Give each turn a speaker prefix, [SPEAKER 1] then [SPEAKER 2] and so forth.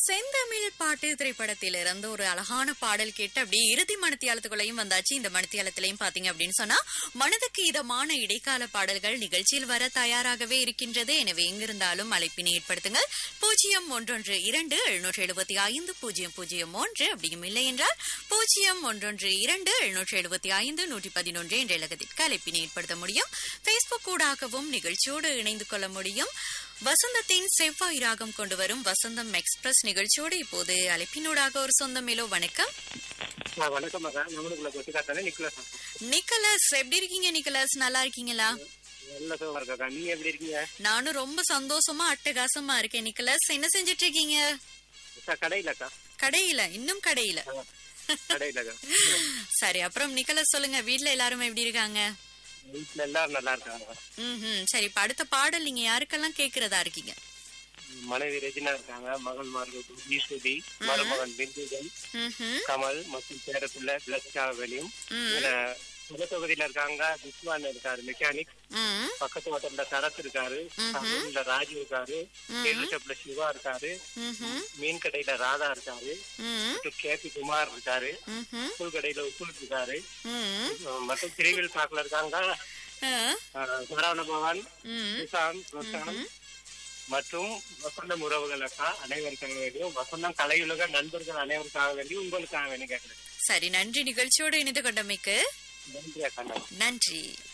[SPEAKER 1] செந்தமிழ் பாட்டு திரைப்படத்திலிருந்து ஒரு அழகான பாடல் கேட்டு அப்படியே இறுதி மணித்தியாலத்துக்குள்ளையும் வந்தாச்சு இந்த மணித்தியாலத்திலையும் பாத்தீங்க அப்படின்னு சொன்னா மனதுக்கு இதமான இடைக்கால பாடல்கள் நிகழ்ச்சியில் வர தயாராகவே இருக்கின்றது எனவே எங்கிருந்தாலும் அழைப்பினை ஏற்படுத்துங்கள் பூஜ்ஜியம் ஒன்றொன்று இரண்டு எழுநூற்றி எழுபத்தி ஐந்து பூஜ்ஜியம் பூஜ்ஜியம் ஒன்று அப்படியும் இல்லை என்றால் பூஜ்ஜியம் ஒன்றொன்று இரண்டு எழுநூற்றி எழுபத்தி ஐந்து நூற்றி பதினொன்று என்ற இலக்கத்திற்கு அழைப்பினை ஏற்படுத்த முடியும் பேஸ்புக் ஊடாகவும் நிகழ்ச்சியோடு இணைந்து கொள்ள முடியும் வசந்தத்தின் செவ்வாய் ராகம் கொண்டு வரும் வசந்தம் எக்ஸ்பிரஸ் நிகழ்ச்சியோடு இப்போது அழைப்பினூடாக ஒரு சொந்த மேலோ வணக்கம்
[SPEAKER 2] ஆ, வணக்கம் மகா நம்மளுக்குள்ள கொட்டிக்காத்தானே நிக்கலஸ்
[SPEAKER 1] நிக்கலஸ் எப்படி இருக்கீங்க நிக்கலஸ் நல்லா இருக்கீங்களா
[SPEAKER 2] நல்ல சுகமா இருக்காக்கா நீங்க எப்படி இருக்கீங்க
[SPEAKER 1] நானும் ரொம்ப சந்தோஷமா அட்டகாசமா இருக்கேன் நிக்கலஸ் என்ன செஞ்சிட்டு இருக்கீங்க
[SPEAKER 2] அக்கா, கடையிலக்கா
[SPEAKER 1] கடையில இன்னும் கடையில
[SPEAKER 2] ஆ, கடையிலக்கா
[SPEAKER 1] சரி அப்புறம் நிக்கலஸ் சொல்லுங்க வீட்ல எல்லாரும் எப்படி இருக்காங்க
[SPEAKER 2] வீட்டுல எல்லாரும் நல்லா இருக்காங்க
[SPEAKER 1] ம் சரி இப்ப அடுத்த பாடல் நீங்க யாருக்கெல்லாம் கேக்குறதா இருக்கீங்க
[SPEAKER 2] மனைவி ரெஜினா இருக்காங்க மகன் மார்கோட்டு ஈஸ்வதி மருமகன் பிந்துஜன்
[SPEAKER 1] ம்ஹும்.
[SPEAKER 2] கமல் மற்றும் பேரப்புள்ள பிளஸ்காவலியும்
[SPEAKER 1] ம்.
[SPEAKER 2] தொகுதியில இருக்காங்க விஸ்வான் இருக்காரு மெக்கானிக்
[SPEAKER 1] ம்.
[SPEAKER 2] பக்கத்து ஹோட்டல்ல சரத் இருக்காரு தமிழ்ல ராஜு இருக்காரு கேரள சிவா இருக்காரு
[SPEAKER 1] ம்ஹும்.
[SPEAKER 2] மீன் கடையில ராதா இருக்காரு
[SPEAKER 1] ம்.
[SPEAKER 2] கே பி குமார் இருக்காரு
[SPEAKER 1] ம்ஹும்.
[SPEAKER 2] உப்புல் கடையில உப்புல் இருக்காரு
[SPEAKER 1] ம்.
[SPEAKER 2] மற்றும் திருவில் பார்க்கல இருக்காங்க
[SPEAKER 1] ஆ.
[SPEAKER 2] அஹ், சரவண பவன்
[SPEAKER 1] ம்.
[SPEAKER 2] சுசாந்த் ரொஷான் மற்றும் வசந்தம் உறவுகள் அக்கா அனைவருக்காக வேண்டியும் வசந்தம் கலையுலக நண்பர்கள் அனைவருக்காக வேண்டியும் உங்களுக்காக வேண்டி கேட்கிறேன்
[SPEAKER 1] சரி நன்றி நிகழ்ச்சியோடு இணைந்து கொண்டமைக்கு
[SPEAKER 2] நன்றி அக்கா நன்றி
[SPEAKER 1] நன்றி